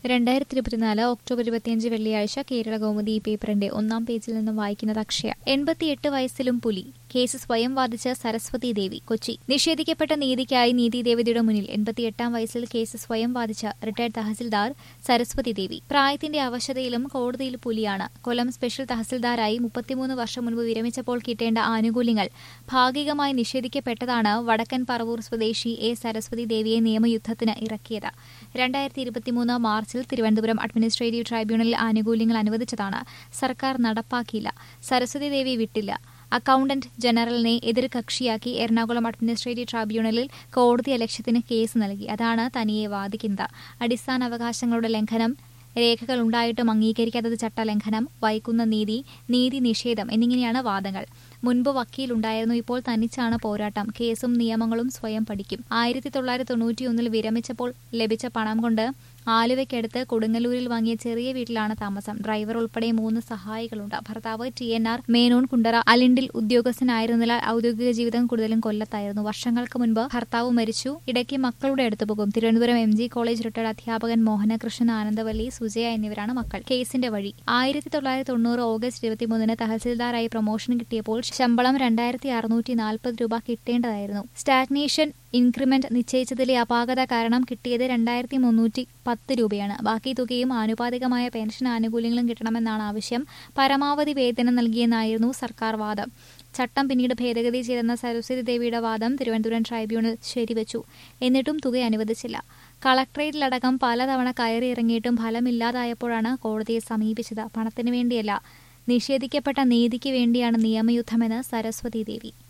രണ്ടായിരത്തി ഇരുപത്തിനാല് ഒക്ടോബർ ഇരുപത്തിയഞ്ച് വെള്ളിയാഴ്ച കേരള കൗമുദി പേപ്പറിന്റെ ഒന്നാം പേജിൽ നിന്നും വായിക്കുന്നത് അക്ഷയ എൺപത്തിയെട്ട് വയസ്സിലും പുലി കേസ് സ്വയം വാദിച്ച സരസ്വതി ദേവി കൊച്ചി നിഷേധിക്കപ്പെട്ട നീതിക്കായി നീതിദേവതയുടെ മുന്നിൽ എൺപത്തിയെട്ടാം വയസ്സിൽ കേസ് സ്വയം വാദിച്ച റിട്ടയർഡ് തഹസിൽദാർ സരസ്വതി ദേവി പ്രായത്തിന്റെ അവശതയിലും കോടതിയിൽ പുലിയാണ് കൊല്ലം സ്പെഷ്യൽ തഹസിൽദാരായി മുപ്പത്തിമൂന്ന് വർഷം മുൻപ് വിരമിച്ചപ്പോൾ കിട്ടേണ്ട ആനുകൂല്യങ്ങൾ ഭാഗികമായി നിഷേധിക്കപ്പെട്ടതാണ് വടക്കൻ പറവൂർ സ്വദേശി എ സരസ്വതി ദേവിയെ നിയമയുദ്ധത്തിന് ഇറക്കിയത് രണ്ടായിരത്തി ഇരുപത്തിമൂന്ന് മാർച്ചിൽ തിരുവനന്തപുരം അഡ്മിനിസ്ട്രേറ്റീവ് ട്രൈബ്യൂണലിൽ ആനുകൂല്യങ്ങൾ അനുവദിച്ചതാണ് സർക്കാർ നടപ്പാക്കിയില്ല സരസ്വതി ദേവി വിട്ടില്ല അക്കൌണ്ടന്റ് ജനറലിനെ എതിർകക്ഷിയാക്കി എറണാകുളം അഡ്മിനിസ്ട്രേറ്റീവ് ട്രൈബ്യൂണലിൽ കോടതി അലക്ഷ്യത്തിന് കേസ് നൽകി അതാണ് തനിയെ വാദിക്കുന്നത് അടിസ്ഥാന അവകാശങ്ങളുടെ ലംഘനം രേഖകൾ ഉണ്ടായിട്ടും അംഗീകരിക്കാത്തത് ചട്ടലംഘനം വൈക്കുന്ന നീതി നീതി നിഷേധം എന്നിങ്ങനെയാണ് വാദങ്ങൾ മുൻപ് വക്കീലുണ്ടായിരുന്നു ഇപ്പോൾ തനിച്ചാണ് പോരാട്ടം കേസും നിയമങ്ങളും സ്വയം പഠിക്കും ആയിരത്തി തൊള്ളായിരത്തി തൊണ്ണൂറ്റിയൊന്നിൽ വിരമിച്ചപ്പോൾ ലഭിച്ച പണം കൊണ്ട് ആലുവയ്ക്കടുത്ത് കൊടുങ്ങല്ലൂരിൽ വാങ്ങിയ ചെറിയ വീട്ടിലാണ് താമസം ഡ്രൈവർ ഉൾപ്പെടെ മൂന്ന് സഹായികളുണ്ട് ഭർത്താവ് T N R Menon Kundara അലിൻഡിൽ ഉദ്യോഗസ്ഥനായിരുന്നതിനാൽ ഔദ്യോഗിക ജീവിതം കൂടുതലും കൊല്ലത്തായിരുന്നു വർഷങ്ങൾക്ക് മുൻപ് ഭർത്താവ് മരിച്ചു ഇടയ്ക്ക് മക്കളുടെ അടുത്ത് പോകും Thiruvananthapuram M G college retired അധ്യാപകൻ മോഹനകൃഷ്ണൻ ആനന്ദവല്ലി സുജയ എന്നിവരാണ് മക്കൾ കേസിന്റെ വഴി ആയിരത്തി തൊള്ളായിരത്തി തൊണ്ണൂറ് ഓഗസ്റ്റ് ഇരുപത്തിമൂന്നിന് തഹസിൽദാറായി പ്രൊമോഷൻ കിട്ടിയപ്പോൾ ശമ്പളം രണ്ടായിരത്തി അറുന്നൂറ്റി നാൽപ്പത് രൂപ കിട്ടേണ്ടതായിരുന്നു സ്റ്റാഗ്നേഷൻ ഇൻക്രിമെന്റ് നിശ്ചയിച്ചതിലെ അപാകത കാരണം കിട്ടിയത് രണ്ടായിരത്തി മുന്നൂറ്റി പത്ത് രൂപയാണ് ബാക്കി തുകയും ആനുപാതികമായ പെൻഷൻ ആനുകൂല്യങ്ങളും കിട്ടണമെന്നാണ് ആവശ്യം പരമാവധി വേതനം നൽകിയെന്നായിരുന്നു സർക്കാർ വാദം ചട്ടം പിന്നീട് ഭേദഗതി ചെയ്തെന്ന സരസ്വതി ദേവിയുടെ വാദം തിരുവനന്തപുരം ട്രൈബ്യൂണൽ ശരിവച്ചു എന്നിട്ടും തുക അനുവദിച്ചില്ല കളക്ട്രേറ്റിലടക്കം പലതവണ കയറിയിറങ്ങിയിട്ടും ഫലമില്ലാതായപ്പോഴാണ് കോടതിയെ സമീപിച്ചത് പണത്തിനു വേണ്ടിയല്ല നിഷേധിക്കപ്പെട്ട നീതിക്ക് വേണ്ടിയാണ് നിയമയുദ്ധമെന്ന് സരസ്വതി ദേവി